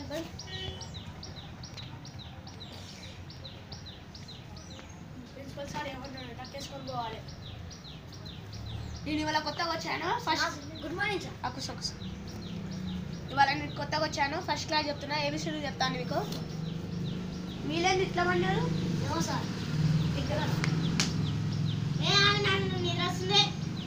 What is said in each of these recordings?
Principal sir ఏమన్నాడు టక్కేసుకొని పోవాలి నేను ఇవాళ కొత్తగా వచ్చాను ఫస్ట్ గుడ్ మార్నింగ్ సార్ అకుస అకుస ఇవాళ నేను కొత్తగా వచ్చాను ఫస్ట్ క్లాస్ చెప్తున్నా ఏబిసిడి చెప్తాను మీకు మీరేంది ఇట్లా పడినారు ఏమో సార్ ఇక్కడ ఏ ఆమె నన్ను నిద్ర వస్తుంది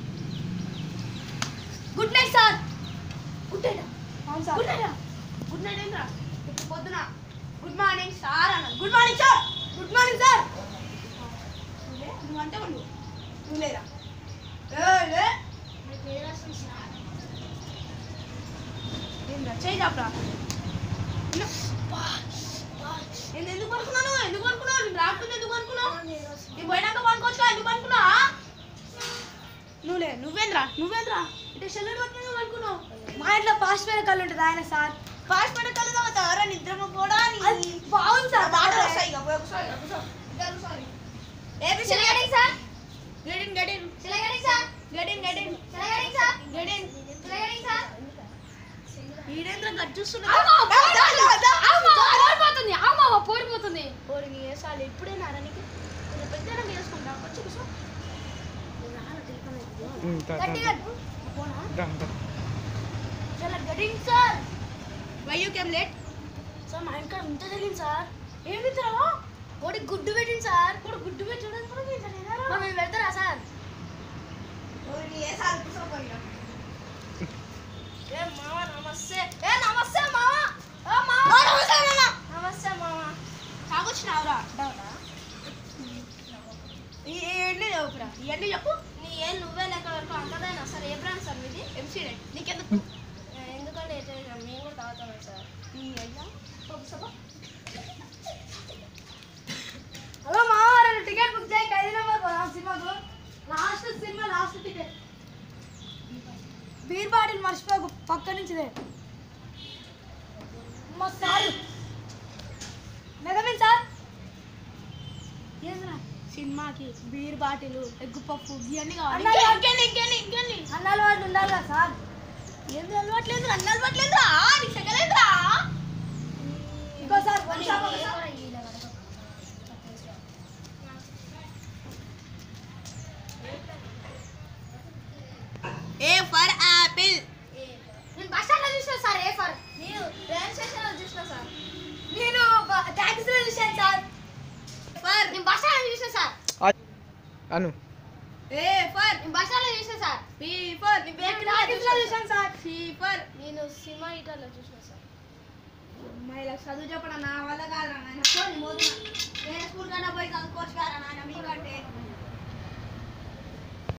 good night sir good night అవును గుడ్ నైట్ గుడ్ నైట్ ఏంట్రా ఇప్పుడు పొద్దున గుడ్ మార్నింగ్ సార్ అన్న good morning sir good morning sir నువ్వు అంటే ఉండు నువ్వు లేదా ఏయ్, లే. నాకు నిద్ర వస్తుంది సార్ ఏంద్రా చేయి చాపరా నేను ఎందుకు అనుకున్నాను ఎందుకు అనుకున్నావు నేను రాకుండా ఎందుకు అనుకున్నావు నిద్ర వస్తుంది నీ పోయినాక పనుకోవచ్చు ఎందుకు అనుకున్నావా నువ్వులే నువ్వేంద్రా నువ్వేంద్రా ఇటు సెల్లుడు పట్టుకుని నువ్వు అనుకున్నావు మా ఇంట్లో ఫాస్ట్ వేరే కళ్ళు ఉంటుంది ఆయన సార్ ఫాస్ట్ పడే కళ్ళు తాగుతావరా నిద్ర కూడా అది బాగుంది సార్ మాటలు వస్తాయి ఇక పోయి ఒకసారి ఇక కూర్చో. ఇక కూర్చోరి. ఏబిసిడి చిలగడింగ్ sir Get in, get in. చిలగడింగ్ sir Get in, get in. చిలగడింగ్ సార్ Get in. చిలగడింగ్ సార్ ఈడేంద్ర గట్ చూస్తున్నా పోతుంది అమ్మ పోరిపోతుంది ఓరి నీ వేసాలు ఎప్పుడైనా రా నీకు కొంచెం పెద్దగా వేసుకుంటా వచ్చి కూర్చో గట్టిగా పోనా చాలా గడింగ్ sir why you came late sir మా ఇంట్లో ఇంత జరిగింది సార్ ఏమి తిన్నావా కోడి గుడ్డు పెట్టింది సార్ ఇప్పుడు గుడ్డు పెట్టడానికి కూడా మీరు తిన్నారా? మరి మీరు పెడతారా సార్ ఓరి నీ వేసాలు కూర్చోపోయినా ఏ మామ నమస్తే ఏ నమస్తే మామ ఏ మామ నమస్తే మామ. నమస్తే మామ తాగొచ్చినావురా ఈ ఎన్ని చెప్పురా ఇవన్నీ చెప్పు నీ ఏం నువ్వే లెక్క వరకు అంతదైనా సార్ ఏ బ్రాండ్ సార్ మీది ఎంసీ నీకెందుకు ఏ, ఎందుకంటే ఎట్లా మేము కూడా తాగుతాం సార్ ఈ అయ్యా చెప్పు చెప్పు. హలో మామ రెండు టికెట్ బుక్ చేయి ఐదు నెంబర్ పోదాం సినిమాకు last cinema last ticket beer bottle మర్చిపోకు పక్క నుంచి మా సార్ మెదమిన్ సార్ ఏంద్రా సినిమాకి బీర్ బాటిల్ ఎగ్ పప్పు ఇవన్నీ అన్న, కావాలి ఇవన్నీ- ఇంకేంటి ఇంకేంటి ఇంకేంటి అన్నాలు వాళ్ళు ఉండాలి కదా సార్ ఏంది అలవాట్లేదు అన్ని అలవాట్లేదురా నీకు సెగలేదురా ఇంకోసారి వన్ షాప్ ఒకసారి. ఏ ఫర్ యాపిల్ నేను బస్ స్టాండ్లో చూసిన సార్ ఏ ఫర్ నేను రైల్వే స్టేషన్లో చూసిన సార్ నేను ట్యాక్సీలో చూసాను సార్ ఫర్ నేను బస్ స్టాండ్లో చూసిన సార్ అను ఏ ఫర్ నేను బస్ స్టాండ్లో చూసిన సార్ బి ఫర్ నేను ట్యాక్సీలో చూసాను సార్ సి ఫర్ నేను సినిమా థియేటర్లో చూసిన సార్ అమ్మాయిలకు చదువు చెప్పడం నా వల్ల కాదురా నాయన పోనీ మోదున వేరే స్కూల్ కన్నా పోయి చదువుకోవచ్చు కారా నాయన మీకు